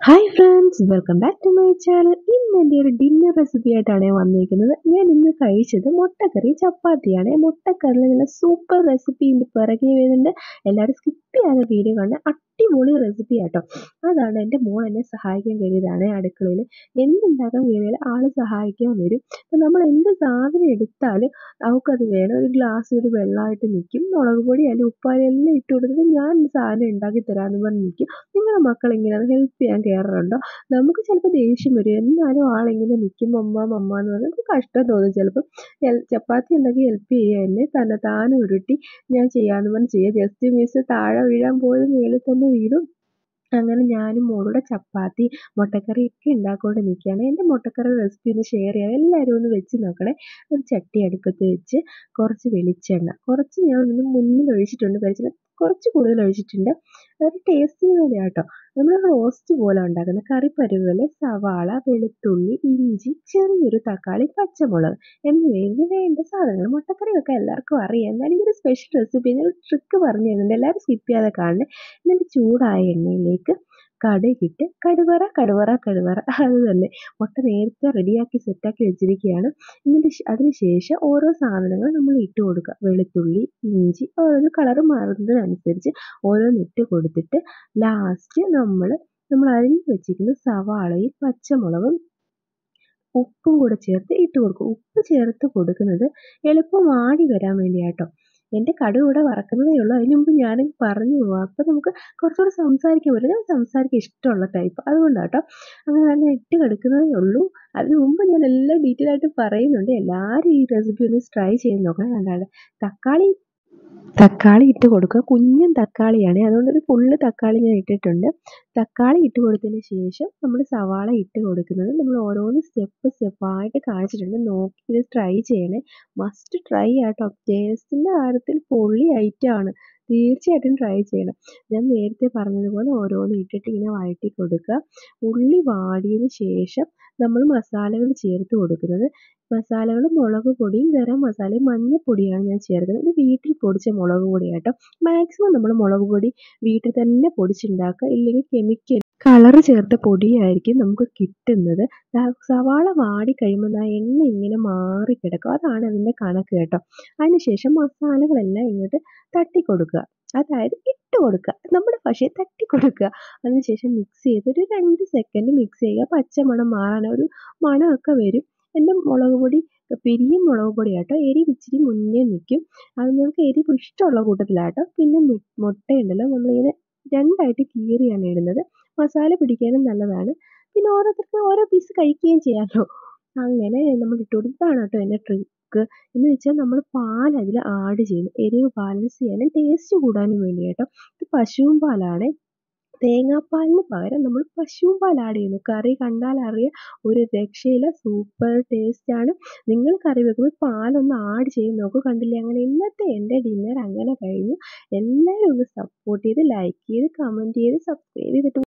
hi friends welcome back to my channel ഇന്ന് എൻ്റെ ഒരു ഡിന്നർ റെസിപ്പി ആയിട്ടാണ് ഞാൻ വന്നിരിക്കുന്നത് ഞാൻ ഇന്ന് കഴിച്ചത് മുട്ടക്കറി ചപ്പാത്തിയാണ് മുട്ടക്കറി നല്ല സൂപ്പർ റെസിപ്പി ഇതിൻ്റെ പിറകെ വരുന്നുണ്ട് എല്ലാവരും സ്കിപ്പ് ചെയ്യാതെ വീഡിയോ കാണുന്നത് അടിപൊളി റെസിപ്പി ആട്ടോ അതാണ് എൻ്റെ മോൾ എന്നെ സഹായിക്കാൻ കയറിയതാണ് അടുക്കളയിൽ എന്തുണ്ടാക്കാൻ കയറിയാൽ ആൾ സഹായിക്കാൻ വരും അപ്പം നമ്മൾ എന്ത് സാധനം എടുത്താലും അവൾക്കത് വേണം ഒരു ഗ്ലാസ് ഒരു വെള്ളമായിട്ട് നിൽക്കും മുളക് പൊടി അല്ലെങ്കിൽ ഉപ്പാരി എല്ലാം ഇട്ട് കൊടുത്തിട്ട് ഞാൻ ഈ സാധനം ഉണ്ടാക്കി തരാമെന്ന് പറഞ്ഞ് നിൽക്കും നിങ്ങളുടെ മക്കൾ ഇങ്ങനെ ഹെൽപ്പ് ചെയ്യാൻ കയറാറുണ്ടോ നമുക്ക് ചിലപ്പോൾ ദേഷ്യം വരും എന്നാലും ആളിങ്ങനെ നിൽക്കും മമ്മ മമ്മ എന്ന് പറഞ്ഞാൽ നമുക്ക് കഷ്ടം തോന്നും ചിലപ്പം ഹെൽ- ചപ്പാത്തി ഉണ്ടാക്കി ഹെൽപ്പ് ചെയ്യുക എന്നെ തന്നെ താനെ ഉരുട്ടി ഞാൻ ചെയ്യാമെന്ന് പറഞ്ഞ് ചെയ്യുക ജസ്റ്റ് മിസ് താഴെ വീഴാൻ പോലും മേളിൽ തന്നെ വീഴും അങ്ങനെ ഞാനും മോളൂടെ ചപ്പാത്തി മുട്ടക്കറി ഒക്കെ ഉണ്ടാക്കിക്കൊണ്ട് നിൽക്കുകയാണ് എൻ്റെ മുട്ടക്കറി റെസിപ്പി ഒന്ന് ഷെയർ ചെയ്യാം എല്ലാവരും ഒന്ന് വെച്ച് നോക്കണേ ഒരു ചട്ടി അടുപ്പത്ത് വെച്ച് കുറച്ച് വെളിച്ചെണ്ണ കുറച്ച് ഞാൻ ഒന്ന് മുന്നിൽ ഒഴിച്ചിട്ടുണ്ട് വെളിച്ചെണ്ണ കുറച്ച് കൂടുതൽ ഒഴിച്ചിട്ടുണ്ട് ഒരു ടേസ്റ്റിന് വേണ്ടിയാണ് കേട്ടോ നമ്മൾ റോസ്റ്റ് പോലെ ഉണ്ടാക്കുന്ന കറിപ്പരുവുകൾ സവാള വെളുത്തുള്ളി ഇഞ്ചി ചെറിയൊരു തക്കാളി പച്ചമുളക് എന്നിവയിൽ വേണ്ട സാധനങ്ങൾ മുട്ടക്കറിയൊക്കെ എല്ലാവർക്കും അറിയാം എന്നാലും ഇതൊരു സ്പെഷ്യൽ റെസിപ്പി ഞാൻ ട്രിക്ക് പറഞ്ഞു തരുന്നുണ്ട് എല്ലാവരും സ്കിപ്പ് ചെയ്യാതെ കാണണേ എന്നിട്ട് ചൂടായ എണ്ണയിലേക്ക് കടുകിട്ട് കടുവറ കടുവറ കടുവറ അത് തന്നെ മുട്ട നേരത്തെ റെഡിയാക്കി സെറ്റാക്കി വെച്ചിരിക്കുകയാണ് എന്നിട്ട് ശ്- അതിന് ശേഷം ഓരോ സാധനങ്ങൾ നമ്മൾ ഇട്ട് കൊടുക്കുക വെളുത്തുള്ളി ഇഞ്ചി ഓരോന്ന് കളർ മാറുന്നതിനനുസരിച്ച് ഓരോന്ന് ഇട്ട് കൊടുത്തിട്ട് ലാസ്റ്റ് നമ്മൾ നമ്മൾ അരിഞ്ഞ് വെച്ചിരിക്കുന്ന സവാളയും പച്ചമുളകും ഉപ്പും കൂടെ ചേർത്ത് ഇട്ട് കൊടുക്കും ഉപ്പ് ചേർത്ത് കൊടുക്കുന്നത് എളുപ്പം വാടി വരാൻ വേണ്ടിയാട്ടോ എൻ്റെ കടുക് ഇവിടെ വറക്കുന്നതേ ഉള്ളൂ അതിന് മുമ്പ് ഞാൻ പറഞ്ഞു പോവാം അപ്പം നമുക്ക് കുറച്ചുകൂടെ സംസാരിക്കാൻ പറ്റും ഞാൻ സംസാരിക്കാൻ ഇഷ്ടമുള്ള ടൈപ്പ് അതുകൊണ്ടാട്ടോ അങ്ങനെ തന്നെ ഇട്ട് കിടക്കുന്നതേ ഉള്ളൂ അതിന് മുമ്പ് ഞാൻ എല്ലാം ഡീറ്റെയിൽ ആയിട്ട് പറയുന്നുണ്ട് എല്ലാവരും ഈ റെസിപ്പി ഒന്ന് ട്രൈ ചെയ്ത് നോക്കണം കണ്ടാണ് തക്കാളി തക്കാളി ഇട്ട് കൊടുക്കുക കുഞ്ഞൻ തക്കാളിയാണ് അതുകൊണ്ട് ഒരു ഫുള്ള് തക്കാളി ഞാൻ ഇട്ടിട്ടുണ്ട് തക്കാളി ഇട്ട് കൊടുത്തതിന് ശേഷം നമ്മൾ സവാള ഇട്ട് കൊടുക്കുന്നത് നമ്മൾ ഓരോന്ന് സ്റ്റെപ്പ് സ്റ്റെപ്പായിട്ട് കാണിച്ചിട്ടുണ്ട് നോക്കി ഇത് ട്രൈ ചെയ്യണേ മസ്റ്റ് ട്രൈ ആട്ടോ ടേസ്റ്റിൻ്റെ കാര്യത്തിൽ പൊള്ളി ഐറ്റമാണ് തീർച്ചയായിട്ടും ട്രൈ ചെയ്യണം ഞാൻ നേരത്തെ പറഞ്ഞതുപോലെ ഓരോന്ന് ഇട്ടിട്ട് ഇങ്ങനെ വഴറ്റി കൊടുക്കുക ഉള്ളി വാടിയതിന് ശേഷം നമ്മൾ മസാലകൾ ചേർത്ത് കൊടുക്കുന്നത് മസാലകൾ മുളക് പൊടിയും ഗരം മസാലയും മഞ്ഞൾപ്പൊടിയാണ് ഞാൻ ചേർക്കുന്നത് ഇത് വീട്ടിൽ പൊടിച്ച മുളക് പൊടിയാട്ടോ മാക്സിമം നമ്മൾ മുളക് പൊടി വീട്ടിൽ തന്നെ പൊടിച്ചുണ്ടാക്കുക ഇല്ലെങ്കിൽ കെമിക്കൽ കളർ ചേർത്ത പൊടിയായിരിക്കും നമുക്ക് കിട്ടുന്നത് ദാ സവാള വാടി കഴിയുമ്പോൾ ദാ എണ്ണ ഇങ്ങനെ മാറി കിടക്കും അതാണ് അതിൻ്റെ കണക്ക് കേട്ടോ അതിനുശേഷം മസാലകളെല്ലാം ഇങ്ങോട്ട് തട്ടി കൊടുക്കുക അതായത് ഇട്ട് കൊടുക്കുക നമ്മുടെ ഭാഷയിൽ തട്ടി കൊടുക്കുക അതിനുശേഷം മിക്സ് ചെയ്ത് ഒരു രണ്ട് സെക്കൻഡ് മിക്സ് ചെയ്യുക പച്ചമണം മാറാൻ ഒരു മണമൊക്കെ വരും എൻ്റെ മുളക് പൊടി പെരിയ മുളക് പൊടിയാട്ടോ എരിവ് ഇച്ചിരി മുന്നേ നിൽക്കും അത് നിങ്ങൾക്ക് എരിവ് ഇഷ്ടമുള്ള കൂട്ടത്തിലാട്ടോ പിന്നെ മു- മുട്ടയുണ്ടല്ലോ നമ്മളിങ്ങനെ രണ്ടായിട്ട് കീറിയാണ് ഇടുന്നത് മസാല പിടിക്കാനും നല്ലതാണ് പിന്നെ ഓരോരുത്തർക്ക് ഓരോ പീസ് കഴിക്കുകയും ചെയ്യാമല്ലോ അങ്ങനെ നമ്മൾ ഇട്ട് കൊടുത്തതാണ് കേട്ടോ എൻ്റെ ട്രിക്ക് എന്ന് വെച്ചാൽ നമ്മൾ പാൽ അതിൽ ആഡ് ചെയ്യുന്നു എരിവ് ബാലൻസ് ചെയ്യാനും ടേസ്റ്റ് കൂടാനും വേണ്ടി കേട്ടോ ഇത് പശുവും പാലാണ് തേങ്ങാപ്പാലിന് പകരം നമ്മൾ പശുവും പാൽ ആഡ് ചെയ്യുന്നു കറി കണ്ടാൽ അറിയാം ഒരു രക്ഷയില്ല സൂപ്പർ ടേസ്റ്റ് ആണ് നിങ്ങൾ കറി വെക്കുമ്പോൾ പാലൊന്ന് ആഡ് ചെയ്ത് നോക്കൂ കണ്ടില്ലേ അങ്ങനെ ഇന്നത്തെ എൻ്റെ ഡിന്നർ അങ്ങനെ കഴിഞ്ഞു എല്ലാവരും ഒന്ന് സപ്പോർട്ട് ചെയ്ത് ലൈക്ക് ചെയ്ത് കമൻറ്റ് ചെയ്ത് സബ്സ്ക്രൈബ് ചെയ്തിട്ട്